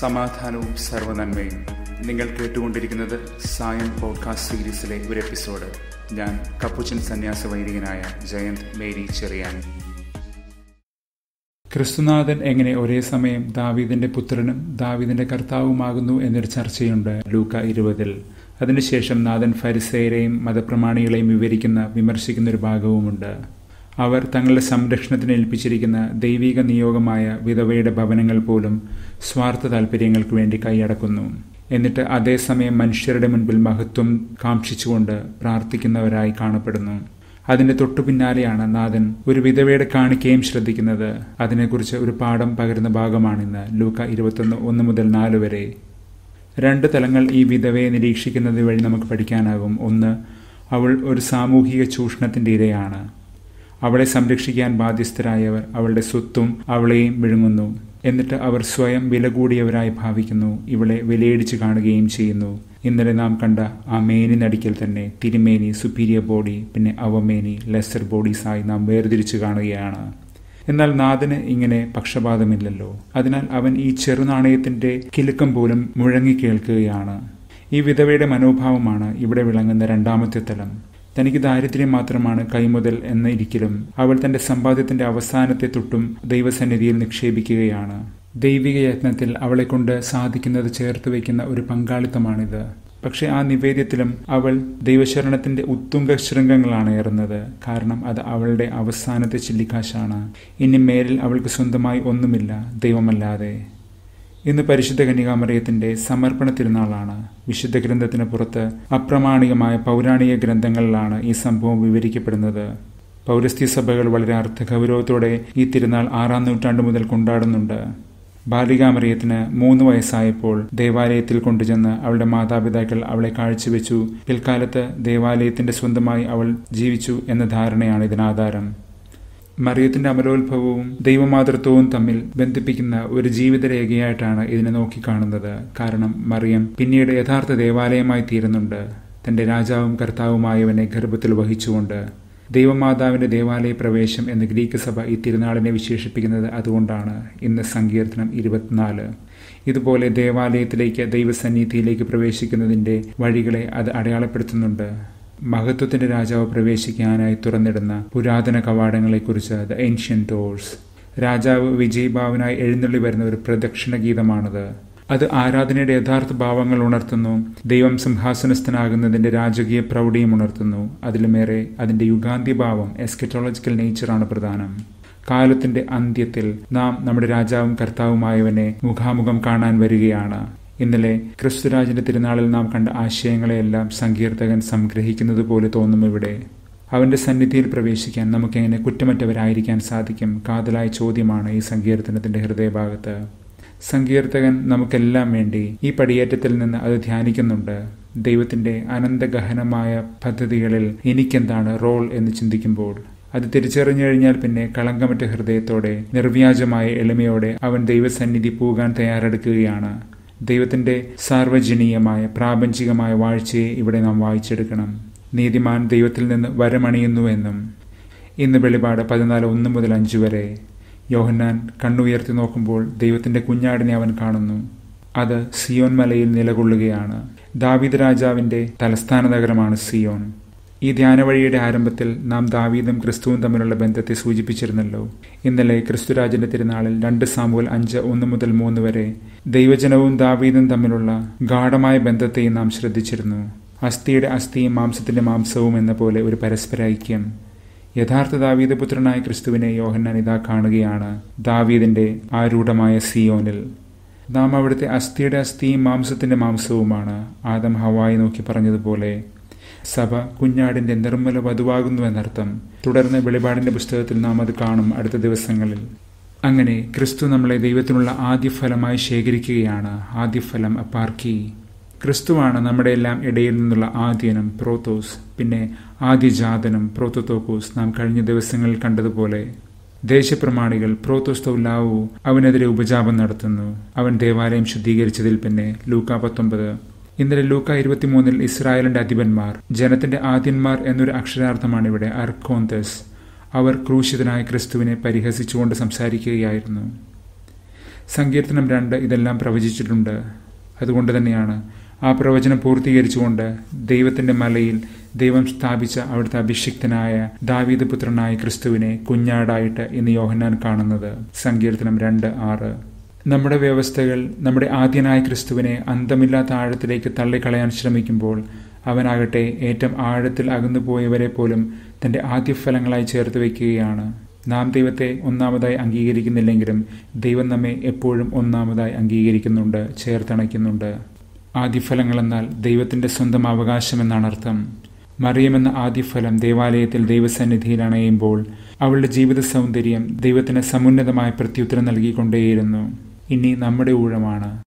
സമാധാനവും സർവനന്മയും നിങ്ങൾ കേട്ടുകൊണ്ടിരിക്കുന്നത് സായം പോഡ്കാസ്റ്റ് സീരീസിലെ ഒരു എപ്പിസോഡ് ഞാൻ കപ്പുച്ചൻ സന്യാസ വൈദികനായ ജയന്ത് മേരി ചെറിയാൻ ക്രിസ്തുനാഥൻ എങ്ങനെ ഒരേ സമയം ദാവീദിന്റെ പുത്രനും ദാവീദിന്റെ കർത്താവുമാകുന്നു എന്നൊരു ചർച്ചയുണ്ട് ലൂക്ക ഇരുപതിൽ അതിനുശേഷം നാഥൻ ഫരിസേരെയും മതപ്രമാണികളെയും വിവരിക്കുന്ന വിമർശിക്കുന്ന ഒരു ഭാഗവുമുണ്ട് അവർ തങ്ങളുടെ സംരക്ഷണത്തിന് ഏൽപ്പിച്ചിരിക്കുന്ന ദൈവിക നിയോഗമായ വിധവയുടെ ഭവനങ്ങൾ പോലും സ്വാർത്ഥ താല്പര്യങ്ങൾക്ക് വേണ്ടി കൈയടക്കുന്നു എന്നിട്ട് അതേസമയം മനുഷ്യരുടെ മുൻപിൽ മഹത്വം കാക്ഷിച്ചുകൊണ്ട് പ്രാർത്ഥിക്കുന്നവരായി കാണപ്പെടുന്നു അതിന്റെ തൊട്ടു പിന്നാലെയാണ് നാഥൻ ഒരു വിധവയുടെ കാണിക്കയും ശ്രദ്ധിക്കുന്നത് അതിനെക്കുറിച്ച് ഒരു പാഠം പകരുന്ന ഭാഗമാണിന്ന് ലൂക്ക ഇരുപത്തൊന്ന് ഒന്ന് മുതൽ നാല് വരെ രണ്ട് തലങ്ങൾ ഈ വിധവയെ നിരീക്ഷിക്കുന്നത് വഴി നമുക്ക് പഠിക്കാനാകും ഒന്ന് അവൾ ഒരു സാമൂഹിക ചൂഷണത്തിന്റെ ഇരയാണ് അവളെ സംരക്ഷിക്കാൻ ബാധ്യസ്ഥരായവർ അവളുടെ സ്വത്തും അവളെയും വിഴുങ്ങുന്നു എന്നിട്ട് അവർ സ്വയം വില കൂടിയവരായി ഭാവിക്കുന്നു ഇവളെ വിലയിടിച്ച് കാണുകയും ചെയ്യുന്നു ഇന്നലെ നാം കണ്ട ആ മേനി നടിക്കൽ തന്നെ തിരുമേനി സുപ്പീരിയർ ബോഡി പിന്നെ അവമേനി ലെസർ ബോഡീസായി നാം വേർതിരിച്ചു കാണുകയാണ് എന്നാൽ നാഥന് ഇങ്ങനെ പക്ഷപാതമില്ലല്ലോ അതിനാൽ അവൻ ഈ ചെറുനാണയത്തിന്റെ കിലുക്കം പോലും മുഴങ്ങി കേൾക്കുകയാണ് ഈ വിധവയുടെ മനോഭാവമാണ് ഇവിടെ വിളങ്ങുന്ന രണ്ടാമത്തെ തലം തനിക്ക് ദാരിദ്ര്യം മാത്രമാണ് കൈമുതൽ എന്ന ഇരിക്കലും അവൾ തന്റെ സമ്പാദ്യത്തിന്റെ അവസാനത്തെ തൊട്ടും ദൈവസന്നിധിയിൽ നിക്ഷേപിക്കുകയാണ് ദൈവിക യത്നത്തിൽ അവളെ കൊണ്ട് സാധിക്കുന്നത് ചേർത്ത് വയ്ക്കുന്ന ഒരു പങ്കാളിത്തമാണിത് പക്ഷെ ആ നിവേദ്യത്തിലും അവൾ ദൈവശരണത്തിന്റെ ഉത്തുംഗ ശൃംഗങ്ങളാണ് ഏറുന്നത് കാരണം അത് അവളുടെ അവസാനത്തെ ചില്ലിക്കാശാണ് ഇനി മേലിൽ അവൾക്ക് സ്വന്തമായി ഒന്നുമില്ല ദൈവമല്ലാതെ ഇന്ന് പരിശുദ്ധ കന്യകാമറിയത്തിന്റെ സമർപ്പണ തിരുനാളാണ് വിശുദ്ധ ഗ്രന്ഥത്തിന് പുറത്ത് അപ്രമാണികമായ പൗരാണിക ഗ്രന്ഥങ്ങളിലാണ് ഈ സംഭവം വിവരിക്കപ്പെടുന്നത് പൗരസ്ത്യ സഭകൾ വളരെ അർത്ഥഗൗരവത്തോടെ ഈ തിരുനാൾ ആറാം നൂറ്റാണ്ട് മുതൽ കൊണ്ടാടുന്നുണ്ട് ബാലികാമറിയത്തിന് മൂന്ന് വയസ്സായപ്പോൾ ദേവാലയത്തിൽ കൊണ്ടുചെന്ന് അവളുടെ മാതാപിതാക്കൾ അവളെ കാഴ്ചവെച്ചു പിൽക്കാലത്ത് ദേവാലയത്തിന്റെ സ്വന്തമായി അവൾ ജീവിച്ചു എന്ന ധാരണയാണ് ഇതിനാധാരം മറിയത്തിന്റെ അമലോത്ഭവവും ദൈവമാതൃത്വവും തമ്മിൽ ബന്ധിപ്പിക്കുന്ന ഒരു ജീവിതരേഖയായിട്ടാണ് ഇതിനെ നോക്കിക്കാണുന്നത് കാരണം മറിയം പിന്നീട് യഥാർത്ഥ ദേവാലയമായി തീരുന്നുണ്ട് തന്റെ രാജാവും കർത്താവുമായവനെ ഗർഭത്തിൽ വഹിച്ചുകൊണ്ട് ദൈവമാതാവിന്റെ ദേവാലയ പ്രവേശം എന്ന് ഗ്രീക്ക് സഭ ഈ തിരുനാളിനെ വിശേഷിപ്പിക്കുന്നത് അതുകൊണ്ടാണ് ഇന്ന് സങ്കീർത്തനം ഇരുപത്തിനാല് ഇതുപോലെ ദേവാലയത്തിലേക്ക് ദൈവസന്നിധിയിലേക്ക് പ്രവേശിക്കുന്നതിന്റെ വഴികളെ അത് അടയാളപ്പെടുത്തുന്നുണ്ട് മഹത്വത്തിന്റെ രാജാവ് പ്രവേശിക്കാനായി തുറന്നിടുന്ന പുരാതന കവാടങ്ങളെക്കുറിച്ച് ദ ഏൻഷ്യൻ ഡോഴ്സ് രാജാവ് വിജയഭാവനായി എഴുന്നള്ളി വരുന്ന ഒരു പ്രദക്ഷിണ ഗീതമാണത് അത് ആരാധനയുടെ യഥാർത്ഥ ഭാവങ്ങൾ ഉണർത്തുന്നു ദൈവം സിംഹാസനസ്ഥനാകുന്നതിന്റെ രാജകീയ പ്രൗഢിയും ഉണർത്തുന്നു അതിലുമേറെ അതിന്റെ യുഗാന്ത്യഭാവം എസ്കറ്റോളജിക്കൽ നേച്ചറാണ് പ്രധാനം കാലത്തിന്റെ അന്ത്യത്തിൽ നാം നമ്മുടെ രാജാവും കർത്താവുമായവനെ മുഖാമുഖം കാണാൻ വരികയാണ് ഇന്നലെ ക്രിസ്തുരാജിന്റെ തിരുനാളിൽ നാം കണ്ട ആശയങ്ങളെയെല്ലാം സങ്കീർത്തകൻ സംഗ്രഹിക്കുന്നത് പോലെ തോന്നും ഇവിടെ അവന്റെ സന്നിധിയിൽ പ്രവേശിക്കാൻ നമുക്കെങ്ങനെ കുറ്റമറ്റവരായിരിക്കാൻ സാധിക്കും കാതലായ ചോദ്യമാണ് ഈ സങ്കീർത്തനത്തിന്റെ ഹൃദയഭാഗത്ത് സങ്കീർത്തകൻ നമുക്കെല്ലാം വേണ്ടി ഈ പടിയേറ്റത്തിൽ നിന്ന് അത് ധ്യാനിക്കുന്നുണ്ട് ദൈവത്തിന്റെ അനന്തഗഹനമായ പദ്ധതികളിൽ എനിക്കെന്താണ് റോൾ എന്ന് ചിന്തിക്കുമ്പോൾ അത് തിരിച്ചറിഞ്ഞു കഴിഞ്ഞാൽ പിന്നെ കളങ്കമറ്റ ഹൃദയത്തോടെ നിർവ്യാജമായ എളിമയോടെ അവൻ ദൈവസന്നിധി പോകാൻ തയ്യാറെടുക്കുകയാണ് ദൈവത്തിന്റെ സാർവജനീയമായ പ്രാപഞ്ചികമായ വാഴ്ചയെ ഇവിടെ നാം വായിച്ചെടുക്കണം നീതിമാൻ ദൈവത്തിൽ നിന്ന് വരമണിയുന്നുവെന്നും ഇന്ന് വെളിപാട് പതിനാല് ഒന്ന് മുതൽ അഞ്ച് വരെ യോഹന്നാൻ കണ്ണുയർത്തി നോക്കുമ്പോൾ ദൈവത്തിന്റെ കുഞ്ഞാടിനെ അവൻ കാണുന്നു അത് സിയോൻ മലയിൽ നിലകൊള്ളുകയാണ് ദാവീദ് രാജാവിന്റെ തലസ്ഥാന നഗരമാണ് സിയോൻ ഈ ധ്യാനവഴിയുടെ ആരംഭത്തിൽ നാം ദാവീദും ക്രിസ്തുവും തമ്മിലുള്ള ബന്ധത്തെ സൂചിപ്പിച്ചിരുന്നല്ലോ ഇന്നലെ ക്രിസ്തുരാജന്റെ തിരുനാളിൽ രണ്ട് സാമുവൽ അഞ്ച് ഒന്ന് മുതൽ മൂന്ന് വരെ ദൈവജനവും ദാവീദും തമ്മിലുള്ള ഗാഠമായ ബന്ധത്തെയും നാം ശ്രദ്ധിച്ചിരുന്നു അസ്ഥിയുടെ അസ്ഥിയും മാംസത്തിന്റെ മാംസവും എന്ന പോലെ ഒരു പരസ്പര ഐക്യം യഥാർത്ഥ ദാവീദ് പുത്രനായ ക്രിസ്തുവിനെ യോഹന്നാൻ ഇതാ കാണുകയാണ് ദാവീദിന്റെ ആരൂഢമായ സിയോനിൽ നാം അവിടുത്തെ അസ്ഥിയുടെ അസ്ഥിയും മാംസത്തിന്റെ മാംസവുമാണ് ആദം ഹവായി നോക്കി പറഞ്ഞതുപോലെ സഭ കുഞ്ഞാടിന്റെ നിർമ്മല വധുവാകുന്നുവെന്നർത്ഥം തുടർന്ന് വെളിപാടിന്റെ പുസ്തകത്തിൽ നാം അത് കാണും അടുത്ത ദിവസങ്ങളിൽ അങ്ങനെ ക്രിസ്തു നമ്മളെ ദൈവത്തിനുള്ള ആദ്യഫലമായി ശേഖരിക്കുകയാണ് ആദ്യഫലം അപ്പാർക്കി ക്രിസ്തുവാണ് നമ്മുടെ എല്ലാം ഇടയിൽ നിന്നുള്ള ആദ്യനം പ്രോത്തോസ് പിന്നെ ആദ്യജാതനം പ്രോത്തോത്തോക്കോസ് നാം കഴിഞ്ഞ ദിവസങ്ങളിൽ കണ്ടതുപോലെ ദേശപ്രമാണികൾ പ്രോത്തോസ്തൗലാവു അവനെതിരെ ഉപജാപം നടത്തുന്നു അവൻ ദേവാലയം ശുദ്ധീകരിച്ചതിൽ പിന്നെ ലൂക്ക പത്തൊമ്പത് ഇന്നലെ ലൂക്ക ഇരുപത്തിമൂന്നിൽ ഇസ്രായേലിന്റെ അധിപന്മാർ ജനത്തിന്റെ ആദ്യന്മാർ എന്നൊരു അക്ഷരാർത്ഥമാണ് ഇവിടെ അർക്കോന്തസ് അവർ ക്രൂശിതനായ ക്രിസ്തുവിനെ പരിഹസിച്ചുകൊണ്ട് സംസാരിക്കുകയായിരുന്നു സങ്കീർത്തനം രണ്ട് ഇതെല്ലാം പ്രവചിച്ചിട്ടുണ്ട് അതുകൊണ്ട് തന്നെയാണ് ആ പ്രവചനം പൂർത്തീകരിച്ചുകൊണ്ട് ദൈവത്തിന്റെ മലയിൽ ദൈവം സ്ഥാപിച്ച അവിടുത്തെ അഭിഷിക്തനായ ദാവീദ് പുത്രനായ ക്രിസ്തുവിനെ കുഞ്ഞാടായിട്ട് ഇന്ന് യോഹന്നാൻ കാണുന്നത് സങ്കീർത്തനം രണ്ട് ആറ് നമ്മുടെ വ്യവസ്ഥകൾ നമ്മുടെ ആദ്യനായ ക്രിസ്തുവിനെ അന്തമില്ലാത്ത ആഴത്തിലേക്ക് തള്ളിക്കളയാൻ ശ്രമിക്കുമ്പോൾ അവനാകട്ടെ ഏറ്റവും ആഴത്തിൽ അകന്നു പോയവരെ പോലും തന്റെ ആദ്യഫലങ്ങളായി ചേർത്ത് വയ്ക്കുകയാണ് നാം ദൈവത്തെ ഒന്നാമതായി അംഗീകരിക്കുന്നില്ലെങ്കിലും ദൈവം നമ്മെ എപ്പോഴും ഒന്നാമതായി അംഗീകരിക്കുന്നുണ്ട് ചേർത്തണയ്ക്കുന്നുണ്ട് ആദ്യഫലങ്ങൾ എന്നാൽ ദൈവത്തിന്റെ സ്വന്തം അവകാശമെന്നാണ് അർത്ഥം മറിയമെന്ന ആദ്യഫലം ദേവാലയത്തിൽ ദൈവസന്നിധിയിൽ അണയുമ്പോൾ അവളുടെ ജീവിത സൗന്ദര്യം ദൈവത്തിന് സമുന്നതമായ പ്രത്യുത്തരം നൽകിക്കൊണ്ടേയിരുന്നു ഇനി നമ്മുടെ ഊഴമാണ്